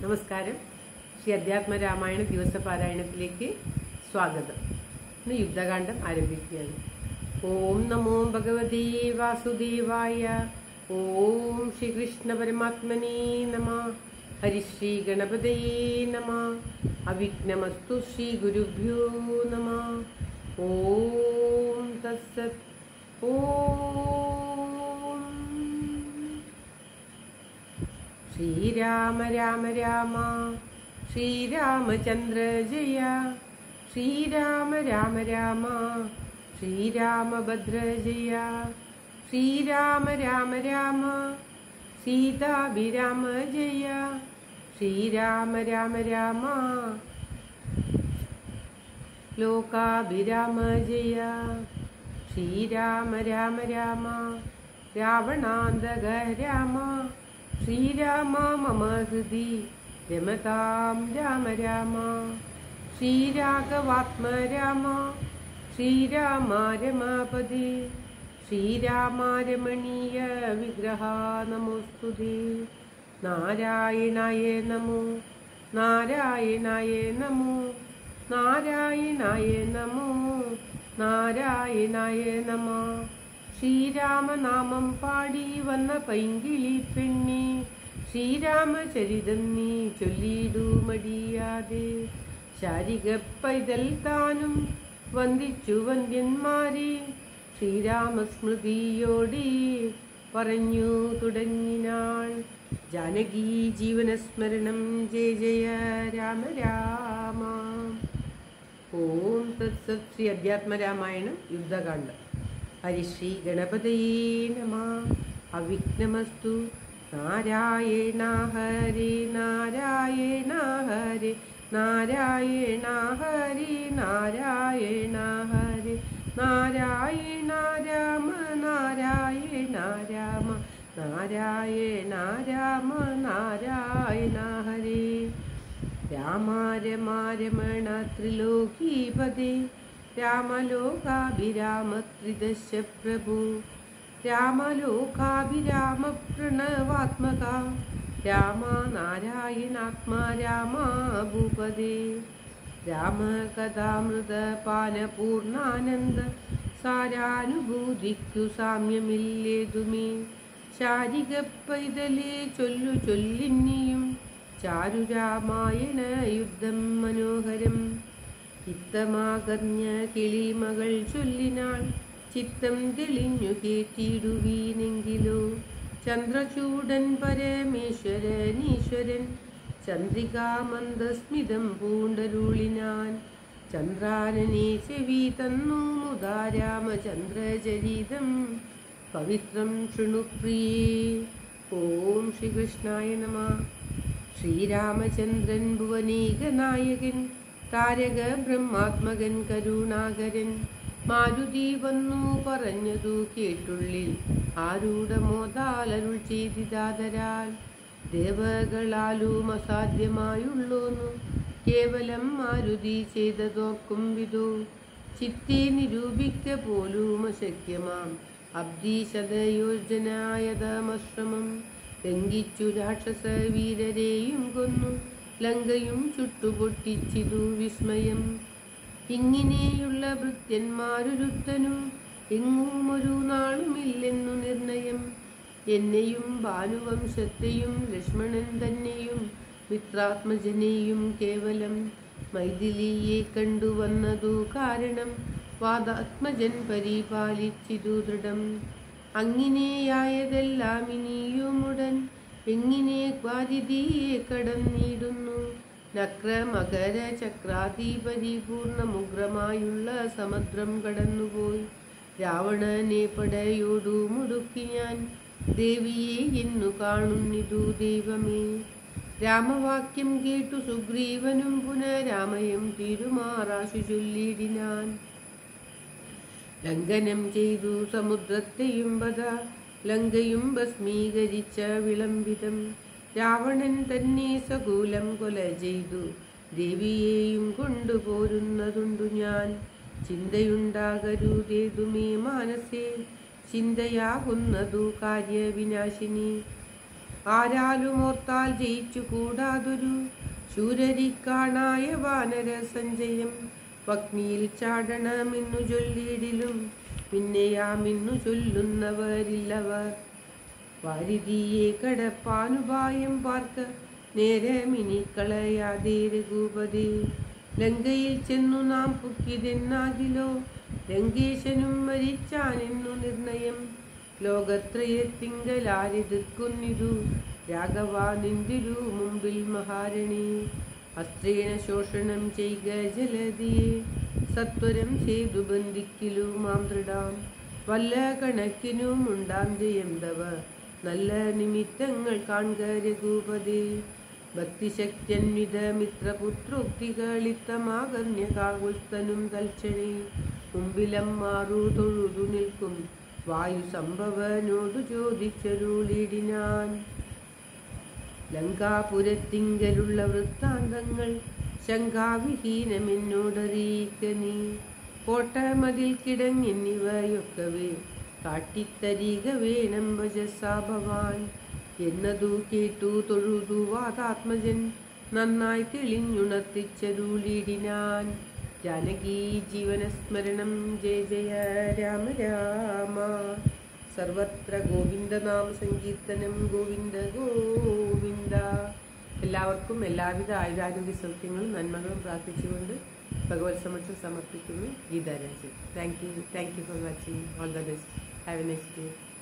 നമസ്കാരം ശ്രീ അധ്യാത്മ രാമായണ ദിവസ പാരായണത്തിലേക്ക് സ്വാഗതം ഇന്ന് യുദ്ധകാന്ഡം ആരംഭിക്കുകയാണ് ഓം നമോ ഭഗവതേ വാസുദേവായ ഓം ശ്രീകൃഷ്ണ പരമാത്മനേ നമ ഹരിശ്രീ ഗണപതയേ നമ അവിഘ്നമസ്തു ശ്രീ ഗുരുഭ്യോ നമ ഓം തത്സത് ഓം ശ്രീരാമ രാമ രാമ ശ്രീരാമചന്ദ്ര ജയ ശ്രീരാമ രാമ രാമ ശ്രീരാമഭദ്ര ജയ ശ്രീരാമ രാമ രാമ സീതാഭിരാമ ജയ ശ്രീരാമ രാമ രാമ ലോകാഭിരാമ ജയ ശ്രീരാമ രാമ രാമ രാവണാന്തക രാമ ശ്രീരാമ മമ ഹൃദി രമതാം രാമ രാമ ശ്രീരാഘവാത്മ രാമ ശ്രീരാമ രമാപതി ശ്രീരാമ രമണീയ വിഗ്രഹ നമോസ്തുതേ നാരായണായ നമോ നാരായണായ നമോ നാരായണായ നമോ നാരായണായ നമ ശ്രീരാമനാമം പാടി വന്ന പൈങ്കിളി പെണ്ണി ശ്രീരാമചരിതം നീ ചൊല്ലിടൂ മടിയാതെ ശാരിക പൈതൽ താനും വന്ദിച്ചു വന്ദ്യന്മാരെ ശ്രീരാമസ്മൃതിയോടി പറഞ്ഞു തുടങ്ങിനാൾ ജാനകി ജീവനസ്മരണം ജയ ജയ രാമ രാമ ഓം തത്സത് ശ്രീ അധ്യാത്മരാമായണം യുദ്ധകാന്ഡം ഹരിശ്രീ ഗണപതയേ നമ അവിഘ്നമസ്തു നാരായണ ഹരി നാരായണ ഹരി നാരായണ ഹരി നാരായണ ഹരി നാരായണ രാമ നാരായണ രാമ നാരായണ രാമ നാരായണ ഹരി രാമ രമ രമണ ത്രിലോകീപദേ രാമലോകാഭിരാമ ത്രിദശ പ്രഭു രാമലോകാഭിരാമ പ്രണവാത്മക രാമ നാരായണാത്മാ രാമ ഭൂപദേ രാമ കഥാമൃത പാനപൂർണാനന്ദ സാരാനുഭൂതിക്കു സാമ്യമില്ലേതുമേ ശാരിക പൈതലേ ചൊല്ലു ചൊല്ലിന്നിയും ചാരുരാമായണ യുദ്ധം മനോഹരം ചിത്തമാകർഞ്ഞ കിളിമകൾ ചൊല്ലിനാൾ ചിത്തം തെളിഞ്ഞു കേട്ടിടുവീനെങ്കിലോ ചന്ദ്രചൂടൻ പരമേശ്വരനീശ്വരൻ ചന്ദ്രികാമന്ദസ്മിതം പൂണ്ടരുളിനാൻ ചന്ദ്രാനനെ ചെവി തന്നു മുതാ രാമചന്ദ്രചരിതം പവിത്രം ശൃണുപ്രിയേ ഓം ശ്രീകൃഷ്ണായ നമ ശ്രീരാമചന്ദ്രൻ ഭുവനീകനായകൻ താരക ബ്രഹ്മാത്മകൻ കരുണാകരൻ മാരുതി വന്നു പറഞ്ഞതു കേട്ടുള്ളിൽ ആരൂഢമോതാലരുൾ ചെയ്തിതാതരാൽ ദേവകളാലും അസാധ്യമായുള്ളോന്നു കേവലം മാരുതി ചെയ്തതോർക്കും വിധോ ചിത്തെ നിരൂപിക്ക പോലും അശക്യമാം അബ്ദീശതയോജനായതമശ്രമം ലംഘിച്ചു രാക്ഷസ വീരരെയും കൊന്നു ലങ്കയും ചുട്ടുപൊട്ടിച്ചിതു വിസ്മയം ഇങ്ങനെയുള്ള ഭൃത്യന്മാരൊരുത്തനും എങ്ങും ഒരു നാളുമില്ലെന്നു നിർണയം എന്നെയും ഭാനുവംശത്തെയും ലക്ഷ്മണൻ തന്നെയും മിത്രാത്മജനെയും കേവലം മൈഥിലിയെ കണ്ടുവന്നതു കാരണം വാദാത്മജൻ പരിപാലിച്ചിതു ദൃഢം അങ്ങിനെയായതെല്ലാം ഇനിയുമുടൻ എങ്ങിനെ ക്വാതിഥിയെ കടന്നിടുന്നു നക്ര മകര ചക്രാതി പരിപൂർണമുഗ്രമായുള്ള സമുദ്രം കടന്നുപോയി രാവണനെ പടയോടു മുടുക്കി ഞാൻ ദേവിയെ എന്നു കാണുന്നിതു ദൈവമേ രാമവാക്യം കേട്ടു സുഗ്രീവനും പുനരാമയം തിരുമാറാശു ചൊല്ലിടിനാൻ ലംഘനം ചെയ്തു സമുദ്രത്തെയും വധ ലങ്കയും ഭസ്മീകരിച്ച വിളംബിതം രാവണൻ തന്നെ സകൂലം കൊല ചെയ്തു ദേവിയെയും കൊണ്ടുപോരുന്നതുണ്ടു ഞാൻ ചിന്തയുണ്ടാകരുതേതുമേ മാനസേ ചിന്തയാകുന്നതു കാര്യവിനാശിനി ആരാലും ഓർത്താൽ ജയിച്ചു കൂടാതൊരു ശൂരരിക്കാണായ വാനര സഞ്ചയം പത്നിയിൽ ചാടണമെന്നു ചൊല്ലിയിടിലും പിന്നെയാമിന്നു ചൊല്ലുന്നവരില്ലവർ വാരിതിയെ കടപ്പാനുപായം പാർക്ക നേരമിനി കളയാതെ രഘുപതി ലങ്കയിൽ ചെന്നു നാം പുക്കിതെന്നാകിലോ ലങ്കേശനും മരിച്ചാനെന്നു നിർണയം ലോകത്രയത്തിങ്കലാരിതിർക്കുന്നിതു രാഘവ നിന്തിരു മുമ്പിൽ മഹാരണി അസ്ത്രീണ ശോഷണം ചെയ്ക ജലതിയെ സത്വരം ചെയ്തു ബന്ധിക്കലു മാം ദൃഢാം വല്ല കണക്കിനും ഉണ്ടാം ജയം തവ നല്ല നിമിത്തങ്ങൾ കാൺക രഘുപതി ഭക്തിശക്തിയന്വിത മിത്രപുത്രോക്തികളിത്തമാകർണ്യ കാകുൽസ്തനും തൽക്ഷണേ മുമ്പിലം മാറു തൊഴുതു നിൽക്കും വായു സംഭവനോടു ചോദിച്ചരുളിടിനാൻ ലങ്കാപുരത്തിങ്കലുള്ള വൃത്താന്തങ്ങൾ ശങ്കാവിഹീനമെന്നോടറിയിക്ക നീ കോട്ട മതിൽ കിടങ്ങെന്നിവയൊക്കവേ കാട്ടിത്തരിക വേണം വജസാ ഭവാൻ എന്നതു കേട്ടു തൊഴുതു വാതാത്മജൻ നന്നായി തെളിഞ്ഞുണർത്തിച്ചരുളിടിനാൻ ജാനകി ജീവനസ്മരണം ജയ ജയ രാമ രാമ സർവത്ര ഗോവിന്ദനാമ സങ്കീർത്തനം ഗോവിന്ദ ഗോവിന്ദ എല്ലാവർക്കും എല്ലാവിധ ആയുരാരോഗ്യ സൗഖ്യങ്ങളും നന്മകളും പ്രാർത്ഥിച്ചുകൊണ്ട് ഭഗവത് സമക്ഷം സമർപ്പിക്കുന്നു Geetharajan thank you thank you for watching all the best have a next day